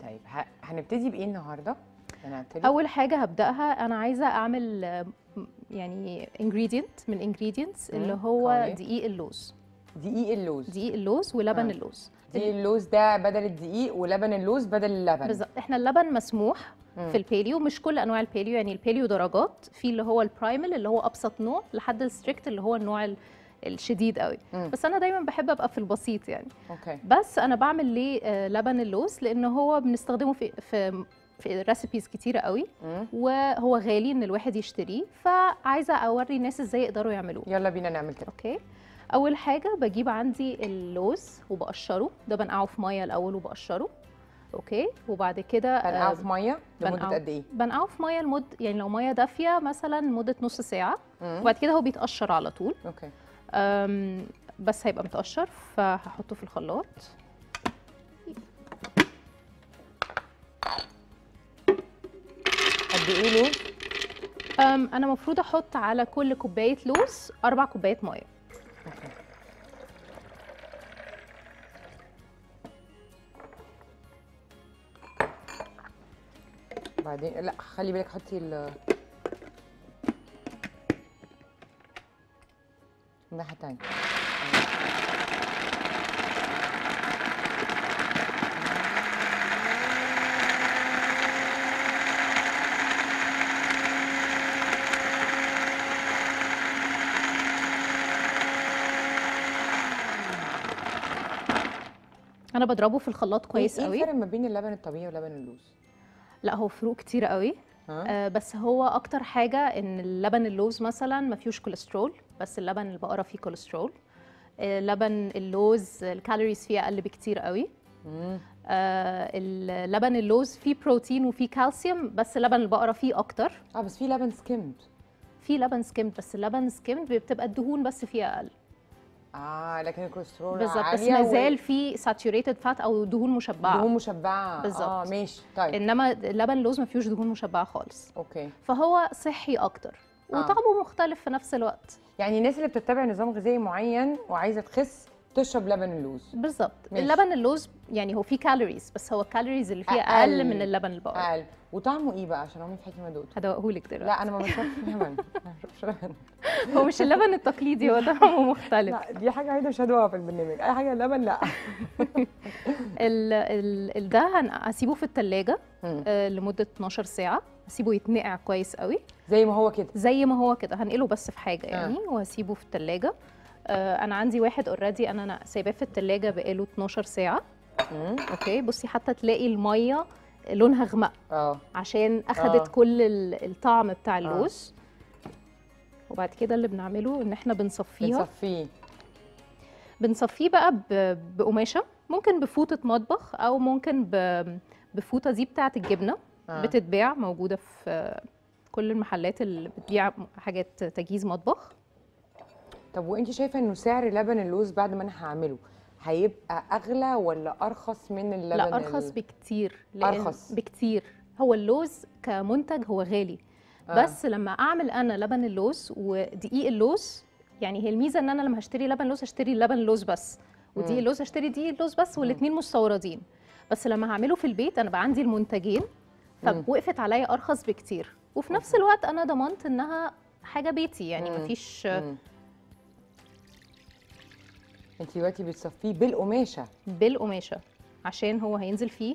طيب ه- هنبتدي بايه النهارده انا هبتدي اول حاجه هبداها انا عايزه اعمل آه، م- يعني ingredient من ingredients اللي مم، هو قولي. دقيق اللوز دقيق اللوز دقيق اللوز ولبن آه. اللوز دقيق اللوز ده بدل الدقيق ولبن اللوز بدل اللبن بالظبط احنا اللبن مسموح مم. في الباليو مش كل انواع الباليو يعني الباليو درجات في اللي هو البرايمال اللي هو ابسط نوع لحد الستريكت اللي هو النوع ال- الشديد قوي مم. بس انا دايما بحب ابقى في البسيط يعني اوكي بس انا بعمل ليه آه، لبن اللوز لان هو بنستخدمه في في في ريسيبيز كتيره قوي مم. وهو غالي ان الواحد يشتريه فعايزه اوري الناس ازاي يقدروا يعملوه يلا بينا نعمل كده اوكي اول حاجه بجيب عندي اللوز وبقشره ده بنقعه في ميه الاول وبقشره اوكي وبعد كده هنقعه آه، في ميه لمده بنقعه. قد ايه بنقعه في ميه لمده يعني لو ميه دافيه مثلا لمده نص ساعه مم. وبعد كده هو بيتقشر على طول اوكي أم، بس هيبقى متقشر فهحطه في الخلاط قد ايه لوز أم، انا المفروض احط على كل كوبايه لوز اربع كوبايات ميه اوكي بعدين لا خلي بالك حطي ال الناحيه التانيه انا بضربه في الخلاط كويس ايه قوي الفرق ما بين اللبن الطبيعي ولبن اللوز لا هو فروق كتير قوي ها آه، بس هو اكتر حاجه ان اللبن اللوز مثلا ما فيهوش كوليسترول بس اللبن البقره فيه كوليسترول آه، لبن اللوز الكالوريز فيه اقل بكتير قوي مم. آه، اللبن اللوز فيه بروتين وفيه كالسيوم بس لبن البقره فيه اكتر اه بس في لبن سكيمد في لبن سكيمد بس اللبن سكيمد بتبقى الدهون بس فيه اقل اه لكن الكوليسترول بالظبط بس عالية ما وال- زال فيه ساتوريتد فات او دهون مشبعه دهون مشبعه بالظبط. اه ماشي طيب انما لبن اللوز ما فيهوش دهون مشبعه خالص اوكي فهو صحي اكتر آه. وطعمه مختلف في نفس الوقت يعني الناس اللي بتتبع نظام غذائي معين وعايزه تخس تشرب لبن اللوز بالظبط ماشي. اللبن اللوز يعني هو فيه كالوريز بس هو الكالوريز اللي فيه أقل. اقل من اللبن البقري اقل وطعمه ايه بقى عشان عمري في حياتي ما دقته هدوقهولك دلوقتي لا انا ما بشربش لبن ما بشربش لبن هو مش اللبن التقليدي هو طعمه مختلف لا دي حاجه عايزه مش هدوقها في البرنامج اي حاجه لبن لا ال ال ال ده هن- هسيبه في التلاجة مم. آه، لمدة 12 ساعة هسيبه يتنقع كويس قوي زي ما هو كده زي ما هو كده هنقله بس في حاجة يعني وهسيبه في التلاجة آه، انا عندي واحد اوريدي انا أنا سايباه في التلاجة بقاله 12 ساعة مم. اوكي بصي حتى تلاقي المية لونها غمق اه عشان اخدت آه. كل ال- الطعم بتاع اللوز وبعد كده اللي بنعمله ان احنا بنصفيها بنصفيه بنصفيه بقى ب- بقماشه ممكن بفوطه مطبخ او ممكن ب- بفوطه دي بتاعه الجبنه آه. بتتباع موجوده في كل المحلات اللي بتبيع حاجات تجهيز مطبخ طب وانت شايفه انه سعر لبن اللوز بعد ما انا هعمله هيبقى اغلى ولا ارخص من اللبن لا ارخص ال- بكتير لأن- أرخص. بكتير هو اللوز كمنتج هو غالي آه. بس لما اعمل انا لبن اللوز ودقيق اللوز يعني هي الميزه ان انا لما هشتري لبن لوز هشتري لبن لوز بس ودقيق مم. اللوز هشتري دقيق اللوز بس والاثنين مستوردين بس لما هعمله في البيت انا بقى عندي المنتجين مم. فوقفت عليا ارخص بكتير وفي نفس الوقت انا ضمنت انها حاجه بيتي يعني مم. مفيش مم. انت دلوقتي بتصفيه بالقماشه بالقماشه عشان هو هينزل فيه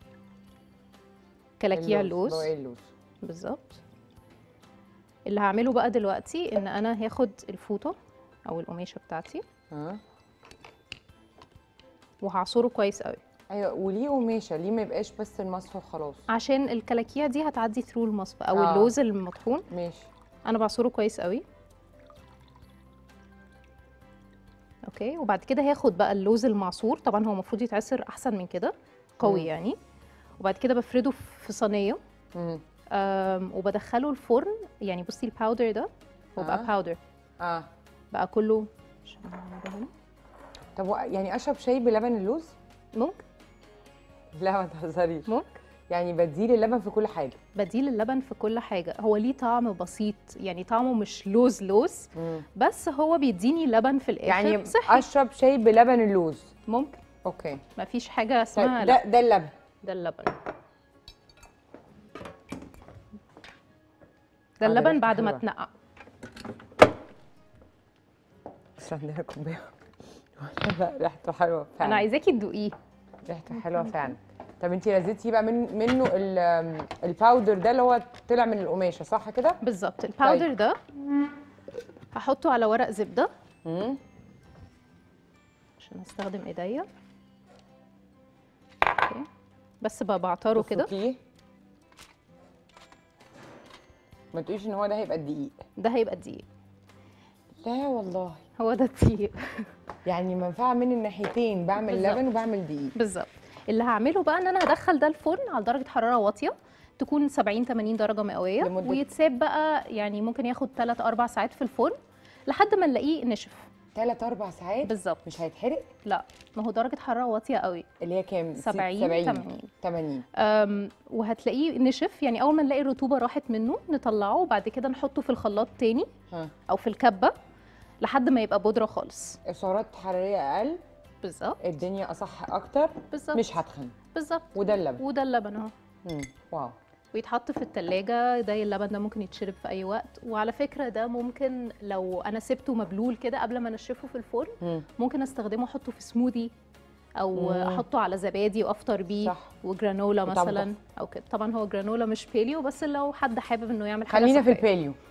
كلاكيع اللوز بواقي اللوز بالظبط اللي هعمله بقى دلوقتي ان انا هاخد الفوطه او القماشه بتاعتي ها وهعصره كويس قوي ايوه وليه قماشه ليه ما يبقاش بس المصفى وخلاص عشان الكلاكيع دي هتعدي ثرو المصفى او آه. اللوز المطحون ماشي انا بعصره كويس قوي اوكي وبعد كده هاخد بقى اللوز المعصور طبعا هو المفروض يتعصر احسن من كده قوي مم. يعني وبعد كده بفرده في صينيه مم. أم، وبدخله الفرن يعني بصي الباودر ده هو بقى آه. باودر اه بقى كله عشان أعمله هنا. طب و- يعني اشرب شاي بلبن اللوز ممكن لا ما تهزريش ممكن يعني بديل اللبن في كل حاجه بديل اللبن في كل حاجه هو ليه طعم بسيط يعني طعمه مش لوز لوز مم. بس هو بيديني لبن في الاخر يعني صحي اشرب شاي بلبن اللوز ممكن اوكي ما فيش حاجه طيب اسمها لا ده ده اللبن ده اللبن ده ده اللبن ريحته بعد ما حلوة. اتنقع بس عندنا كوبايه لا ريحته حلوه فعلا انا عايزاكي تدوقيه ريحته حلوه فعلا طب انت لزيتي بقى من منه ال- الباودر ده اللي هو طلع من القماشه صح كده؟ بالظبط الباودر ده هحطه على ورق زبده امم عشان هستخدم ايديا اوكي بس بقى بعطره كده تفكيه. ما تقوليش ان هو ده هيبقى الدقيق ده هيبقى الدقيق لا والله هو ده الدقيق يعني منفعه من الناحيتين بعمل بالظبط. لبن وبعمل دقيق بالظبط اللي هعمله بقى ان انا هدخل ده الفرن على درجه حراره واطيه تكون 70 80 درجه مئويه لمدة- ويتساب بقى يعني ممكن ياخد 3 4 ساعات في الفرن لحد ما نلاقيه نشف ثلاث اربع ساعات بالظبط مش هيتحرق لا ما هو درجه حراره واطيه قوي اللي هي كام 70 80 80 أم، وهتلاقيه نشف يعني اول ما نلاقي الرطوبه راحت منه نطلعه وبعد كده نحطه في الخلاط تاني ها او في الكبه لحد ما يبقى بودره خالص السعرات حراريه اقل بالظبط الدنيا اصح اكتر بالظبط مش هتخن بالظبط وده اللبن وده اللبن اهو مم. واو ويتحط في التلاجة ده اللبن ده ممكن يتشرب في أي وقت وعلى فكرة ده ممكن لو أنا سبته مبلول كده قبل ما أنشفه في الفرن مم. ممكن أستخدمه أحطه في سموذي أو مم. أحطه على زبادي وأفطر بيه صح. وجرانولا وطعمه مثلا أو كده طبعا هو جرانولا مش بيليو بس لو حد حابب إنه يعمل حاجة خلينا في صحية. الباليو